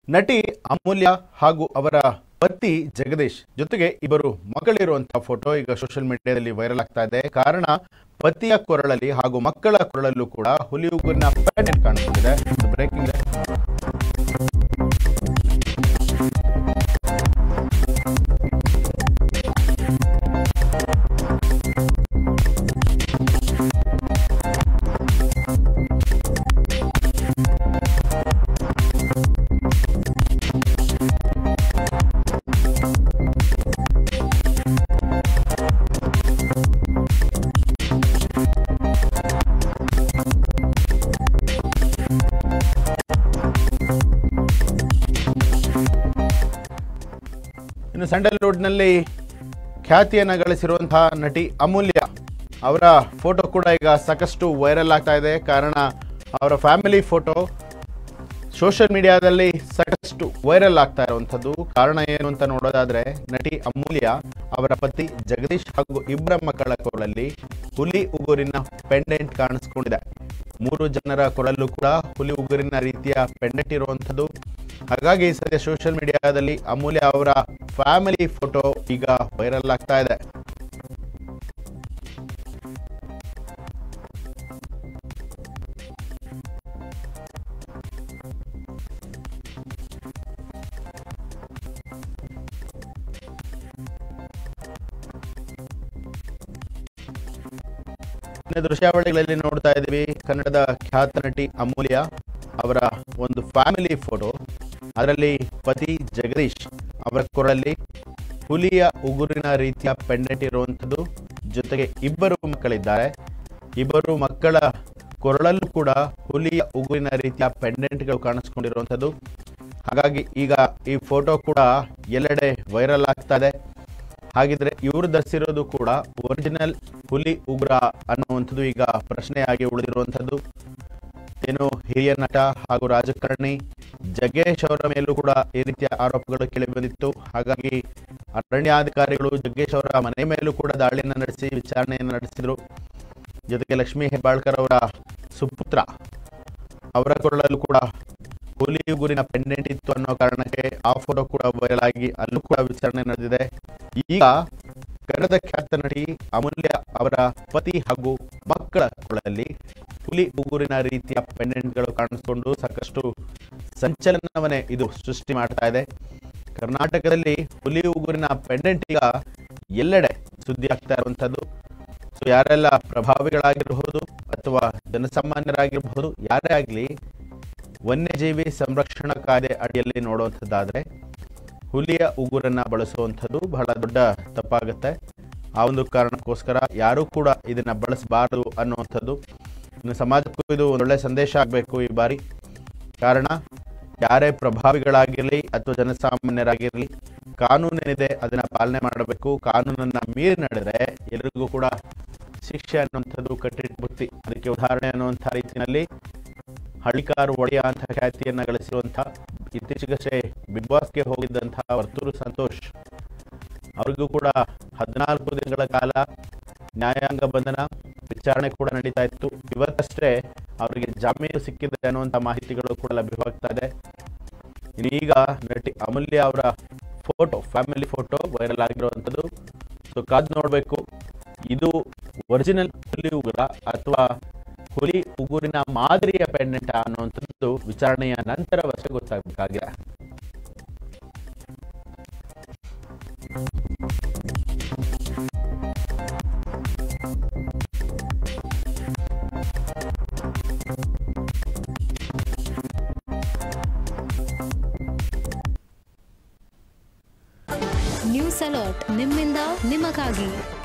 ನಟಿ ಅಮೂಲ್ಯ ಹಾಗೂ ಅವರ ಪತಿ ಜಗದೀಶ್ ಜೊತೆಗೆ ಇಬ್ಬರು ಮಕ್ಕಳಿರುವಂತಹ ಫೋಟೋ ಈಗ ಸೋಷಿಯಲ್ ಮೀಡಿಯಾದಲ್ಲಿ ವೈರಲ್ ಆಗ್ತಾ ಇದೆ ಕಾರಣ ಪತಿಯ ಕೊರಳಲ್ಲಿ ಹಾಗೂ ಮಕ್ಕಳ ಕೊರಳಲ್ಲೂ ಕೂಡ ಹುಲಿ ಉಗುರಿನ ಪ್ಯಾಟರ್ನ್ ಕಾಣಿಸ್ತಿದೆ ಬ್ರೇಕಿಂಗ್ ಇನ್ನು ಸ್ಯಾಂಡಲ್ವುಡ್ನಲ್ಲಿ ಖ್ಯಾತಿಯನ್ನು ಗಳಿಸಿರುವಂತಹ ನಟಿ ಅಮೂಲ್ಯ ಅವರ ಫೋಟೋ ಕೂಡ ಈಗ ಸಾಕಷ್ಟು ವೈರಲ್ ಆಗ್ತಾ ಇದೆ ಕಾರಣ ಅವರ ಫ್ಯಾಮಿಲಿ ಫೋಟೋ ಸೋಷಿಯಲ್ ಮೀಡಿಯಾದಲ್ಲಿ ಸಾಕಷ್ಟು ವೈರಲ್ ಆಗ್ತಾ ಇರುವಂಥದ್ದು ಕಾರಣ ಏನು ಅಂತ ನೋಡೋದಾದ್ರೆ ನಟಿ ಅಮೂಲ್ಯ ಅವರ ಪತಿ ಜಗದೀಶ್ ಹಾಗೂ ಇಬ್ಬರ ಮಕ್ಕಳ ಕೊರಳಲ್ಲಿ ಹುಲಿ ಉಗುರಿನ ಪೆಂಡೆಂಟ್ ಕಾಣಿಸ್ಕೊಂಡಿದೆ ಮೂರು ಜನರ ಕೊರಳಲ್ಲೂ ಕೂಡ ಹುಲಿ ಉಗುರಿನ ರೀತಿಯ ಪೆಂಡೆಂಟ್ ಇರುವಂಥದ್ದು ಹಾಗಾಗಿ ಸದ್ಯ ಸೋಷಿಯಲ್ ಮೀಡಿಯಾದಲ್ಲಿ ಅಮೂಲ್ಯ ಅವರ ಫ್ಯಾಮಿಲಿ ಫೋಟೋ ಈಗ ವೈರಲ್ ಆಗ್ತಾ ಇದೆ ಇನ್ನು ದೃಶ್ಯಾವಳಿಗಳಲ್ಲಿ ನೋಡ್ತಾ ಇದ್ದೀವಿ ಕನ್ನಡದ ಖ್ಯಾತ ನಟಿ ಅಮೂಲ್ಯ ಅವರ ಒಂದು ಫ್ಯಾಮಿಲಿ ಫೋಟೋ ಅದರಲ್ಲಿ ಪತಿ ಜಗದೀಶ್ ಅವರ ಕೊರಳಲ್ಲಿ ಹುಲಿಯ ಉಗುರಿನ ರೀತಿಯ ಪೆಂಡೆಂಟ್ ಇರುವಂಥದ್ದು ಜೊತೆಗೆ ಇಬ್ಬರು ಮಕ್ಕಳಿದ್ದಾರೆ ಇಬ್ಬರು ಮಕ್ಕಳ ಕೊರಳಲ್ಲೂ ಕೂಡ ಹುಲಿಯ ಉಗುರಿನ ರೀತಿಯ ಪೆಂಡೆಂಟ್ಗಳು ಕಾಣಿಸ್ಕೊಂಡಿರುವಂಥದ್ದು ಹಾಗಾಗಿ ಈಗ ಈ ಫೋಟೋ ಕೂಡ ಎಲ್ಲೆಡೆ ವೈರಲ್ ಆಗ್ತಾ ಇದೆ ಹಾಗಿದ್ರೆ ಇವರು ಧರಿಸಿರೋದು ಕೂಡ ಒರಿಜಿನಲ್ ಹುಲಿ ಉಗ್ರ ಅನ್ನುವಂಥದ್ದು ಈಗ ಪ್ರಶ್ನೆಯಾಗಿ ಉಳಿದಿರುವಂಥದ್ದು ಏನು ಹಿರಿಯ ನಟ ಹಾಗೂ ರಾಜಕಾರಣಿ ಜಗ್ಗೇಶ್ ಅವರ ಮೇಲೂ ಕೂಡ ಈ ರೀತಿಯ ಆರೋಪಗಳು ಕೇಳಿಬಂದಿತ್ತು ಹಾಗಾಗಿ ಅರಣ್ಯಾಧಿಕಾರಿಗಳು ಜಗ್ಗೇಶ್ ಅವರ ಮನೆ ಮೇಲೂ ಕೂಡ ದಾಳಿಯನ್ನು ನಡೆಸಿ ವಿಚಾರಣೆಯನ್ನು ನಡೆಸಿದರು ಜೊತೆಗೆ ಲಕ್ಷ್ಮೀ ಹೆಬ್ಬಾಳ್ಕರ್ ಅವರ ಸುಪುತ್ರ ಅವರ ಕೊರಳಲ್ಲೂ ಕೂಡ ಹುಲಿ ಉಗುರಿನ ಪೆಂಡೆಂಟ್ ಇತ್ತು ಅನ್ನೋ ಕಾರಣಕ್ಕೆ ಆ ಫೋಟೋ ಕೂಡ ವೈರಲ್ ಆಗಿ ಅಲ್ಲೂ ಕೂಡ ವಿಚಾರಣೆ ನಡೆದಿದೆ ಈಗ ಕನ್ನಡದ ಖ್ಯಾತ ನಟಿ ಅಮೂಲ್ಯ ಅವರ ಪತಿ ಹಾಗೂ ಮಕ್ಕಳ ಕೊಳಲ್ಲಿ ಹುಲಿ ಉಗುರಿನ ರೀತಿಯ ಪೆಂಡೆಂಟ್ಗಳು ಕಾಣಿಸ್ಕೊಂಡು ಸಾಕಷ್ಟು ಸಂಚಲನವನ್ನೇ ಇದು ಸೃಷ್ಟಿ ಮಾಡ್ತಾ ಇದೆ ಕರ್ನಾಟಕದಲ್ಲಿ ಹುಲಿ ಉಗುರಿನ ಪೆಂಡೆಂಟ್ ಈಗ ಎಲ್ಲೆಡೆ ಸುದ್ದಿ ಆಗ್ತಾ ಇರುವಂಥದ್ದು ಸೊ ಯಾರೆಲ್ಲ ಪ್ರಭಾವಿಗಳಾಗಿರಬಹುದು ಅಥವಾ ಜನಸಾಮಾನ್ಯರಾಗಿರಬಹುದು ಯಾರೇ ಆಗಲಿ ವನ್ಯಜೀವಿ ಸಂರಕ್ಷಣಾ ಕಾಯ್ದೆ ಅಡಿಯಲ್ಲಿ ನೋಡುವಂಥದ್ದಾದರೆ ಹುಲಿಯ ಉಗುರನ್ನ ಬಳಸುವಂಥದ್ದು ಬಹಳ ದೊಡ್ಡ ತಪ್ಪಾಗುತ್ತೆ ಆ ಒಂದು ಕಾರಣಕ್ಕೋಸ್ಕರ ಯಾರೂ ಕೂಡ ಇದನ್ನ ಬಳಸಬಾರದು ಅನ್ನುವಂಥದ್ದು ಇನ್ನು ಸಮಾಜಕ್ಕೂ ಇದು ಒಂದೊಳ್ಳೆ ಸಂದೇಶ ಆಗಬೇಕು ಈ ಬಾರಿ ಕಾರಣ ಯಾರೇ ಪ್ರಭಾವಿಗಳಾಗಿರಲಿ ಅಥವಾ ಜನಸಾಮಾನ್ಯರಾಗಿರಲಿ ಕಾನೂನೇನಿದೆ ಅದನ್ನ ಪಾಲನೆ ಮಾಡಬೇಕು ಕಾನೂನನ್ನ ಮೀರಿ ನಡೆದರೆ ಎಲ್ರಿಗೂ ಕೂಡ ಶಿಕ್ಷೆ ಅನ್ನುವಂಥದ್ದು ಕಟ್ಟಿಟ್ಟ ಬುತ್ತಿ ಅದಕ್ಕೆ ಉದಾಹರಣೆ ಅನ್ನುವಂಥ ರೀತಿಯಲ್ಲಿ ಹಳ್ಳಿಕಾರು ಒಡೆಯ ಅಂತ ಖ್ಯಾತಿಯನ್ನ ಗಳಿಸಿರುವಂಥ ಇತ್ತೀಚೆಗಷ್ಟೇ ಬಿಗ್ ಬಾಸ್ಗೆ ಹೋಗಿದ್ದಂತಹ ವರ್ತೂರು ಸಂತೋಷ್ ಅವರಿಗೂ ಕೂಡ ಹದಿನಾಲ್ಕು ದಿನಗಳ ಕಾಲ ನ್ಯಾಯಾಂಗ ಬಂಧನ ವಿಚಾರಣೆ ಕೂಡ ನಡೀತಾ ಇತ್ತು ಇವತ್ತಷ್ಟೇ ಅವರಿಗೆ ಜಾಮೀನು ಸಿಕ್ಕಿದೆ ಅನ್ನುವಂಥ ಮಾಹಿತಿಗಳು ಕೂಡ ಲಭ್ಯವಾಗ್ತಾ ಇದೆ ಇನ್ನೀಗ ನಟಿ ಅಮೂಲ್ಯ ಅವರ ಫೋಟೋ ಫ್ಯಾಮಿಲಿ ಫೋಟೋ ವೈರಲ್ ಆಗಿರುವಂಥದ್ದು ಸೊ ಕಾದು ನೋಡಬೇಕು ಇದು ಒರಿಜಿನಲ್ ಹುಲಿ ಉಗುರ ಅಥವಾ ಹುಲಿ ಉಗುರಿನ ಮಾದರಿಯ ಪೆಂಡೆಂಟ ಅನ್ನುವಂಥದ್ದು ವಿಚಾರಣೆಯ ನಂತರವಷ್ಟೇ ಗೊತ್ತಾಗಬೇಕಾಗಿದೆ ನ್ಯೂಸ್ ಅಲರ್ಟ್ ನಿಮ್ಮಿಂದ ನಿಮಗಾಗಿ